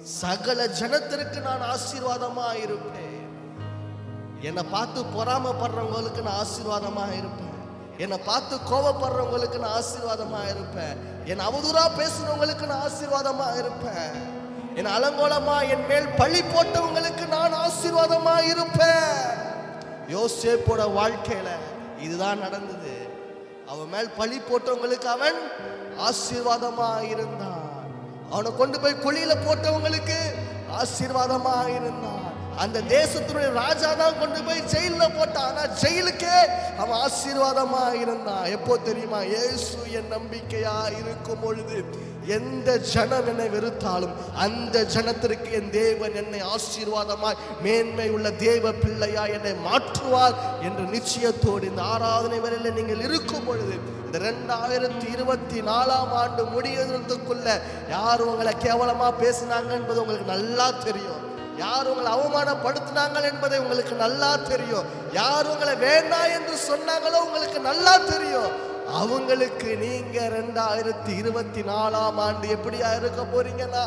சகல ஜனத்திற்கு நான் ஆசீர்வாதமா இருப்பேன் என்னை பார்த்து பொறாமப்படுறவங்களுக்கு நான் ஆசீர்வாதமா இருப்பேன் என்னை பார்த்து கோபப்படுறவங்களுக்கு நான் ஆசீர்வாதமா இருப்பேன் என் அவதூறா பேசுறவங்களுக்கு நான் ஆசீர்வாதமா இருப்பேன் என் அலங்கோலமா என் மேல் பழி போட்டவங்களுக்கு நான் ஆசீர்வாதமா இருப்பேன் யோசேப்போட வாழ்க்கையில இதுதான் நடந்தது அவன் மேல் பழி போட்டவங்களுக்கு அவன் ஆசீர்வாதமா இருந்தான் அவனை கொண்டு போய் குழியில போட்டவங்களுக்கு ஆசீர்வாதமா இருந்தான் அந்த தேசத்தினுடைய ராஜா தான் கொண்டு போய் ஜெயில போட்டான் ஆனா ஜெயிலுக்கே அவன் ஆசீர்வாதமா இருந்தான் எப்போ தெரியுமா இயேசு என் நம்பிக்கையா இருக்கும் பொழுது எந்த ஜனம் என்னை வெறுத்தாலும் அந்த ஜனத்திற்கு என் தேவன் என்னை ஆசீர்வாதமாய் மேன்மை உள்ள தேவ பிள்ளையா என்னை மாற்றுவார் என்ற நிச்சயத்தோடு இந்த ஆராதனை வரையில் நீங்கள் இருக்கும் பொழுது இந்த ரெண்டாயிரத்தி இருபத்தி நாலாம் ஆண்டு முடியறதுக்குள்ள யார் உங்களை கேவலமா பேசினாங்க என்பது உங்களுக்கு நல்லா தெரியும் யார் உங்களை அவமானப்படுத்தினாங்க என்பதை உங்களுக்கு நல்லா தெரியும் யார் உங்களை வேண்டாம் என்று சொன்னாங்களோ உங்களுக்கு நல்லா தெரியும் அவங்களுக்கு நீங்க ரெண்டாயிரத்தி இருபத்தி நாலாம் ஆண்டு எப்படியா இருக்க போறீங்கன்னா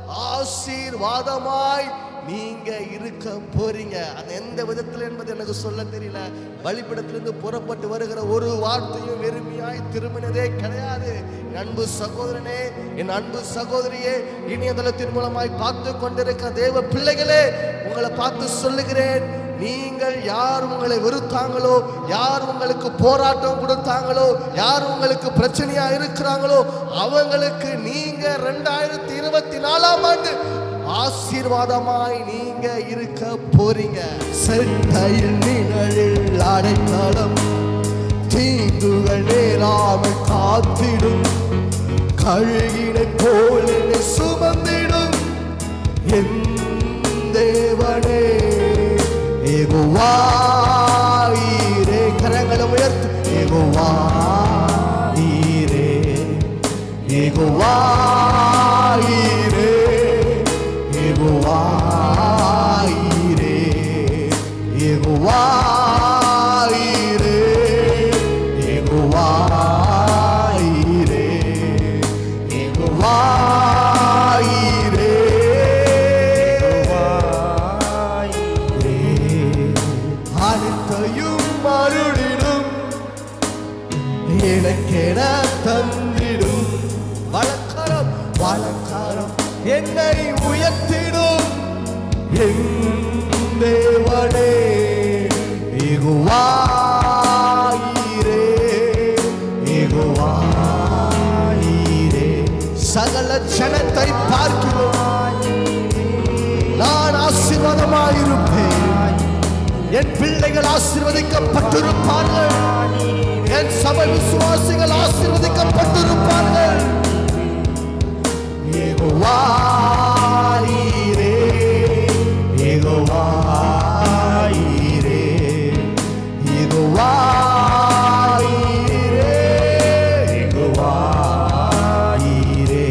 ஆசீர்வாதமாய் நீங்க இருக்க போறீங்க அது எந்த விதத்தில் என்பது எனக்கு சொல்ல தெரியல பலிப்பிடத்திலிருந்து புறப்பட்டு வருகிற ஒரு வார்த்தையும் வெறுமையாய் திரும்பினதே கிடையாது என் அன்பு சகோதரனே என் அன்பு சகோதரியே இணையதளத்தின் மூலமாய் பார்த்து கொண்டிருக்க தேவ பிள்ளைகளே உங்களை பார்த்து சொல்லுகிறேன் நீங்கள் யார் உங்களை வெறுத்தாங்களோ யார் உங்களுக்கு போராட்டம் கொடுத்தாங்களோ யார் உங்களுக்கு பிரச்சனையா இருக்கிறாங்களோ அவங்களுக்கு நீங்க ரெண்டாயிரத்தி இருபத்தி நாலாம் ஆண்டு ஆசீர்வாதமாய் நீங்க இருக்க போறீங்க செட்டையில் நிழலில் அடைக்கலம் தீங்குகள் நேராமல் காத்திடும் கழுகினை போல் என்னை சுமந்திடும் என் தேவனே ஏகுவாயிரே கரங்களை உயர்த்து ஏகுவாயிரே ஏகுவாயிரே ஏகுவாயிரே ஏகுவாயிரே ஏகுவாயிரே ஏகுவாயிரே அனைத்தையும் மருளிடும் எனக்கென தந்திடும் வழக்கரம் வழக்கரம் என்னை உயர்த்திடும் என் தேவனே இகுவாயிரே இகுவாயிரே சகல ஜனத்தை பார்க்கிறோம் நான் ஆசீர்வாதமாயிருப்பேன் என் பிள்ளைகள் ஆசீர்வதிக்கப்பட்டிருப்பார்கள் என் சபை விசுவாசிகள் ஆசீர்வதிக்கப்பட்டிருப்பார்கள் ஏகுவாயிரே ஏகுவாயிரே ஏகுவாயிரே ஏகுவாயிரே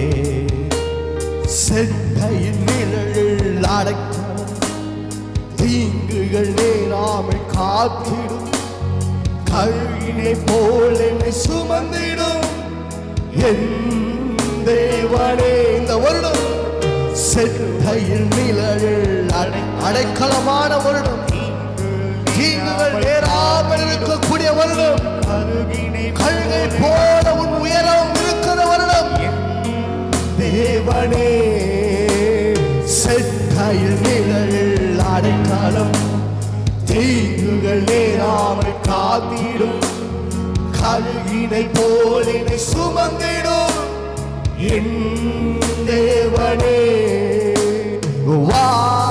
செட்டையின் நிழலில் அடைக்கலம் தீங்குகள் நேராமல் காத்திடும் கழுகினை போல் என்னை சுமந்திடும் என் தேவனே இந்த வருடம் செட்டையில் நிழலில் அடை அடைக்கலமான வருடம் தீங்குகள் நேராமல் இருக்கக்கூடிய வருடம் கழுகை போல உன் உயரம் இருக்கிற வருடம் தேவனே செட்டையில் நிழலில் அடைக்காலம் தீங்குகள் நேராமல் காத்திடும் கழுகினை போல் என்னை சுமந்திடும் என் தேவனே வா